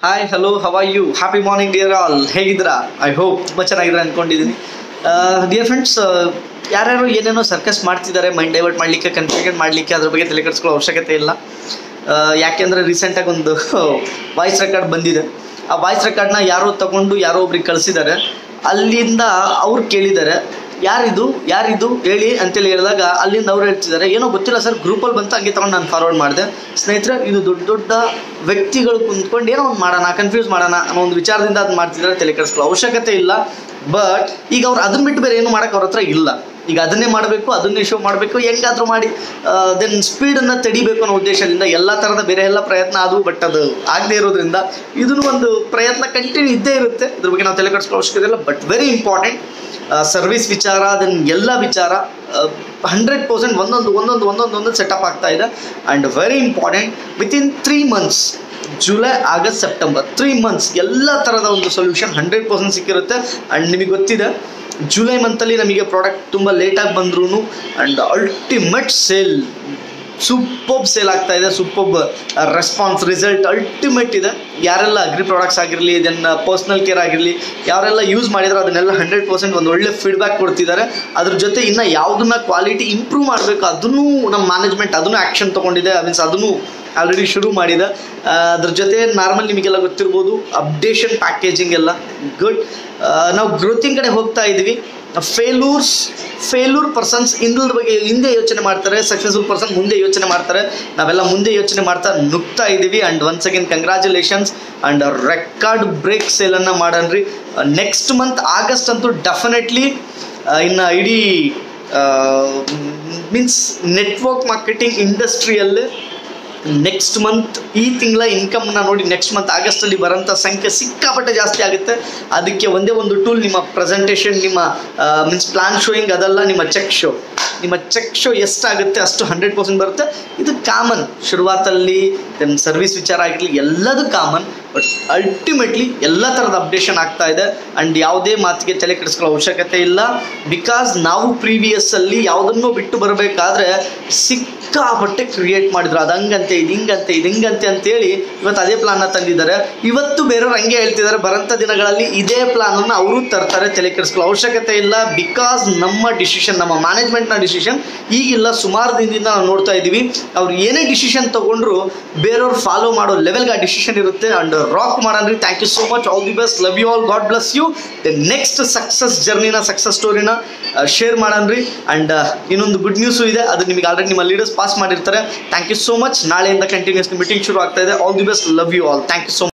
hi hello how are you happy morning dear all ಹೇಗಿದ್ದೀರಾ I hope ತುಂಬ ಚೆನ್ನಾಗಿದ್ದೀರಾ ಅಂದ್ಕೊಂಡಿದ್ದೀನಿ ಡಿಯರ್ ಫ್ರೆಂಡ್ಸ್ ಯಾರ್ಯಾರು ಏನೇನೋ ಸರ್ಕಸ್ ಮಾಡ್ತಿದ್ದಾರೆ ಮೈಂಡ್ ಡೈವರ್ಟ್ ಮಾಡಲಿಕ್ಕೆ ಕನ್ಫ್ಯೂಷನ್ ಮಾಡಲಿಕ್ಕೆ ಅದ್ರ ಬಗ್ಗೆ ತಲೆ ಕೆಡಿಸ್ಕೊಳ್ಳೋ ಅವಶ್ಯಕತೆ ಇಲ್ಲ ಆ, ಯಾಕೆಂದರೆ ರೀಸೆಂಟಾಗಿ ಒಂದು ವಾಯ್ಸ್ ರೆಕಾರ್ಡ್ ಬಂದಿದೆ ಆ ವಾಯ್ಸ್ ರೆಕಾರ್ಡ್ನ ಯಾರೋ ತಗೊಂಡು ಯಾರೋ ಒಬ್ರಿಗೆ ಕಳಿಸಿದ್ದಾರೆ ಅಲ್ಲಿಂದ ಅವ್ರು ಕೇಳಿದ್ದಾರೆ ಯಾರಿದು ಯಾರಿದು ಹೇಳಿ ಅಂತೇಳಿ ಹೇಳಿದಾಗ ಅಲ್ಲಿಂದ ಅವ್ರು ಹೇಳ್ತಿದ್ದಾರೆ ಏನೋ ಗೊತ್ತಿಲ್ಲ ಸರ್ ಗ್ರೂಪಲ್ಲಿ ಬಂತು ಹಂಗೆ ತಗೊಂಡು ನಾನು ಫಾರ್ವರ್ಡ್ ಮಾಡಿದೆ ಸ್ನೇಹಿತರೆ ಇದು ದೊಡ್ಡ ದೊಡ್ಡ ವ್ಯಕ್ತಿಗಳು ಕುಂತ್ಕೊಂಡು ಏನೋ ಒಂದು ಮಾಡೋಣ ಕನ್ಫ್ಯೂಸ್ ಮಾಡೋಣ ಅನ್ನೋ ಒಂದು ವಿಚಾರದಿಂದ ಅದು ಮಾಡ್ತಿದ್ದಾರೆ ತಲೆ ಕೆಡಿಸ್ಕೊಳ್ಳೋ ಅವಶ್ಯಕತೆ ಇಲ್ಲ ಬಟ್ ಈಗ ಅವ್ರು ಅದನ್ನ ಬಿಟ್ಟು ಬೇರೆ ಏನು ಮಾಡೋಕೆ ಅವ್ರ ಹತ್ರ ಇಲ್ಲ ಈಗ ಅದನ್ನೇ ಮಾಡಬೇಕು ಅದನ್ನೇ ಶೋ ಮಾಡಬೇಕು ಹೆಂಗಾದ್ರೂ ಮಾಡಿ ದೆನ್ ಸ್ಪೀಡನ್ನು ತಡಿಬೇಕು ಅನ್ನೋ ಉದ್ದೇಶದಿಂದ ಎಲ್ಲ ಥರದ ಬೇರೆ ಎಲ್ಲ ಪ್ರಯತ್ನ ಆದವು ಬಟ್ ಅದು ಆಗದೆ ಇರೋದ್ರಿಂದ ಇದನ್ನು ಒಂದು ಪ್ರಯತ್ನ ಕಂಟಿನ್ಯೂ ಇದ್ದೇ ಇರುತ್ತೆ ಇದ್ರ ಬಗ್ಗೆ ನಾವು ತಲೆ ಕೆಡಿಸ್ಕೊಳ್ಳೋ ಅವಶ್ಯಕತೆ ಇಲ್ಲ ಬಟ್ ವೆರಿ ಇಂಪಾರ್ಟೆಂಟ್ ಸರ್ವಿಸ್ ವಿಚಾರ ದೆನ್ ಎಲ್ಲ ವಿಚಾರ ಹಂಡ್ರೆಡ್ ಪರ್ಸೆಂಟ್ ಒಂದೊಂದು ಒಂದೊಂದು ಒಂದೊಂದು ಒಂದೊಂದು ಸೆಟಪ್ ಆಗ್ತಾ ಇದೆ and very important within three months July August September three months ಎಲ್ಲ ಥರದ ಒಂದು ಸೊಲ್ಯೂಷನ್ ಹಂಡ್ರೆಡ್ ಪರ್ಸೆಂಟ್ ಸಿಕ್ಕಿರುತ್ತೆ ಆ್ಯಂಡ್ ನಿಮಗೆ ಗೊತ್ತಿದೆ ಜುಲೈ ಮಂತಲ್ಲಿ ನಮಗೆ ಪ್ರಾಡಕ್ಟ್ ತುಂಬ ಲೇಟಾಗಿ ಬಂದ್ರೂ and ultimate sale superb sale ಆಗ್ತಾ ಇದೆ ಸೂಪರ್ಬ್ ರೆಸ್ಪಾನ್ಸ್ ರಿಸಲ್ಟ್ ಅಲ್ಟಿಮೇಟ್ ಇದೆ ಯಾರೆಲ್ಲ ಅಗ್ರಿ ಪ್ರಾಡಕ್ಟ್ಸ್ ಆಗಿರಲಿ ದೆನ್ ಪರ್ಸ್ನಲ್ ಕೇರ್ ಆಗಿರಲಿ ಯಾರೆಲ್ಲ ಯೂಸ್ ಮಾಡಿದ್ರೆ ಅದನ್ನೆಲ್ಲ ಹಂಡ್ರೆಡ್ ಪರ್ಸೆಂಟ್ ಒಂದು ಒಳ್ಳೆ ಫೀಡ್ಬ್ಯಾಕ್ ಕೊಡ್ತಿದ್ದಾರೆ ಅದ್ರ ಜೊತೆ ಇನ್ನು ಯಾವುದನ್ನ ಕ್ವಾಲಿಟಿ ಇಂಪ್ರೂವ್ ಮಾಡಬೇಕು ಅದನ್ನು ನಮ್ಮ ಮ್ಯಾನೇಜ್ಮೆಂಟ್ ಅದನ್ನು ಆ್ಯಕ್ಷನ್ ತೊಗೊಂಡಿದೆ ಮೀನ್ಸ್ ಅದನ್ನು ಆಲ್ರೆಡಿ ಶುರು ಮಾಡಿದೆ ಆ, ಅದ್ರ ಜೊತೆ ನಾರ್ಮಲ್ ನಿಮಗೆಲ್ಲ ಗೊತ್ತಿರ್ಬೋದು ಅಪ್ಡೇಷನ್ ಪ್ಯಾಕೇಜಿಂಗ್ ಎಲ್ಲ ಗುಡ್ ನಾವು ಗ್ರೋತಿಂಗ್ ಕಡೆ ಹೋಗ್ತಾ ಇದ್ದೀವಿ ಫೇಲೂರ್ಸ್ ಫೇಲೂರ್ ಪರ್ಸನ್ಸ್ ಹಿಂದದ ಬಗ್ಗೆ ಹಿಂದೆ ಯೋಚನೆ ಮಾಡ್ತಾರೆ ಸಕ್ಸಸ್ಫುಲ್ ಪರ್ಸನ್ ಮುಂದೆ ಯೋಚನೆ ಮಾಡ್ತಾರೆ ನಾವೆಲ್ಲ ಮುಂದೆ ಯೋಚನೆ ಮಾಡ್ತಾ ನುಗ್ತಾ ಇದ್ದೀವಿ and once again congratulations and record break ಸೇಲನ್ನು ಮಾಡೋಣ್ರಿ ನೆಕ್ಸ್ಟ್ ಮಂತ್ ಆಗಸ್ಟ್ ಅಂತೂ ಡೆಫಿನೆಟ್ಲಿ ಇನ್ನು ಇಡೀ ಮೀನ್ಸ್ ನೆಟ್ವರ್ಕ್ ಮಾರ್ಕೆಟಿಂಗ್ ಇಂಡಸ್ಟ್ರಿಯಲ್ಲಿ ನೆಕ್ಸ್ಟ್ ಮಂತ್ ಈ ತಿಂಗಳ ಇನ್ಕಮ್ನ ನೋಡಿ ನೆಕ್ಸ್ಟ್ ಮಂತ್ ಆಗಸ್ಟಲ್ಲಿ ಬರೋಂಥ ಸಂಖ್ಯೆ ಸಿಕ್ಕಾಪಟ್ಟೆ ಜಾಸ್ತಿ ಆಗುತ್ತೆ ಅದಕ್ಕೆ ಒಂದೇ ಒಂದು ಟೂಲ್ ನಿಮ್ಮ ಪ್ರೆಸೆಂಟೇಷನ್ ನಿಮ್ಮ ಮೀನ್ಸ್ ಪ್ಲಾನ್ ಶೋಯಿಂಗ್ ಅದಲ್ಲ ನಿಮ್ಮ ಚೆಕ್ ಶೋ ನಿಮ್ಮ ಚೆಕ್ ಶೋ ಎಷ್ಟಾಗುತ್ತೆ ಅಷ್ಟು ಹಂಡ್ರೆಡ್ ಪರ್ಸೆಂಟ್ ಬರುತ್ತೆ ಇದು ಕಾಮನ್ ಶುರುವಾತಲ್ಲಿ ದೆನ್ ಸರ್ವಿಸ್ ವಿಚಾರ ಆಗಿರಲಿ ಎಲ್ಲದೂ ಕಾಮನ್ ಬಟ್ ಅಲ್ಟಿಮೇಟ್ಲಿ ಎಲ್ಲ ಥರದ ಅಪ್ಡೇಷನ್ ಆಗ್ತಾ ಇದೆ ಆ್ಯಂಡ್ ಯಾವುದೇ ಮಾತಿಗೆ ತಲೆ ಕೆಡಿಸ್ಕೊಳ್ಳೋ ಅವಶ್ಯಕತೆ ಇಲ್ಲ ಬಿಕಾಸ್ ನಾವು ಪ್ರೀವಿಯಸ್ಸಲ್ಲಿ ಯಾವುದನ್ನೋ ಬಿಟ್ಟು ಬರಬೇಕಾದ್ರೆ ಸಿಕ್ಕಾಪಟ್ಟೆ ಕ್ರಿಯೇಟ್ ಮಾಡಿದ್ರು ಅದು ಹಂಗಂತೆ ಇದು ಹಿಂಗಂತೆ ಇದು ಹಿಂಗಂತೆ ಅಂತೇಳಿ ಇವತ್ತು ಅದೇ ಪ್ಲಾನ್ನ ತಂದಿದ್ದಾರೆ ಇವತ್ತು ಬೇರೆಯವ್ರು ಹಂಗೆ ಹೇಳ್ತಿದ್ದಾರೆ ಬರೋಂಥ ದಿನಗಳಲ್ಲಿ ಇದೇ ಪ್ಲಾನನ್ನು ಅವರು ತರ್ತಾರೆ ತಲೆ ಕೆಡಿಸ್ಕೊಳ್ಳೋ ಅವಶ್ಯಕತೆ ಇಲ್ಲ ಬಿಕಾಸ್ ನಮ್ಮ ಡಿಸಿಷನ್ ನಮ್ಮ ಮ್ಯಾನೇಜ್ಮೆಂಟ್ನ ಡಿಸಿಷನ್ ಈಗಿಲ್ಲ ಸುಮಾರು ದಿನದಿಂದ ನಾವು ನೋಡ್ತಾ ಇದ್ದೀವಿ ಅವ್ರು ಏನೇ ಡಿಸಿಷನ್ ತಗೊಂಡ್ರು ಬೇರೆಯವ್ರು ಫಾಲೋ ಮಾಡೋ ಲೆವೆಲ್ಗೆ ಆ ಡಿಸಿಷನ್ ಇರುತ್ತೆ ಅಂಡ್ ರಾಕ್ ಮಾಡೋಣ್ರಿ thank you so much all the best love you all God bless you the next success ಜರ್ನಿನ ಸಕ್ಸಸ್ ಸ್ಟೋರಿನ ಶೇರ್ ಮಾಡೋಣ್ರಿ ಆ್ಯಂಡ್ ಇನ್ನೊಂದು ಗುಡ್ ನ್ಯೂಸು ಇದೆ ಅದು ನಿಮಗೆ ಆಲ್ರೆಡಿ ನಿಮ್ಮ ಲೀಡರ್ಸ್ ಪಾಸ್ ಮಾಡಿರ್ತಾರೆ ಥ್ಯಾಂಕ್ ಯು ಸೋ ಮಚ್ ನಾಳೆಯಿಂದ ಕಂಟಿನ್ಯೂಸ್ ಮೀಟಿಂಗ್ ಶುರು ಆಗ್ತಾ ಇದೆ all the best love you all thank you so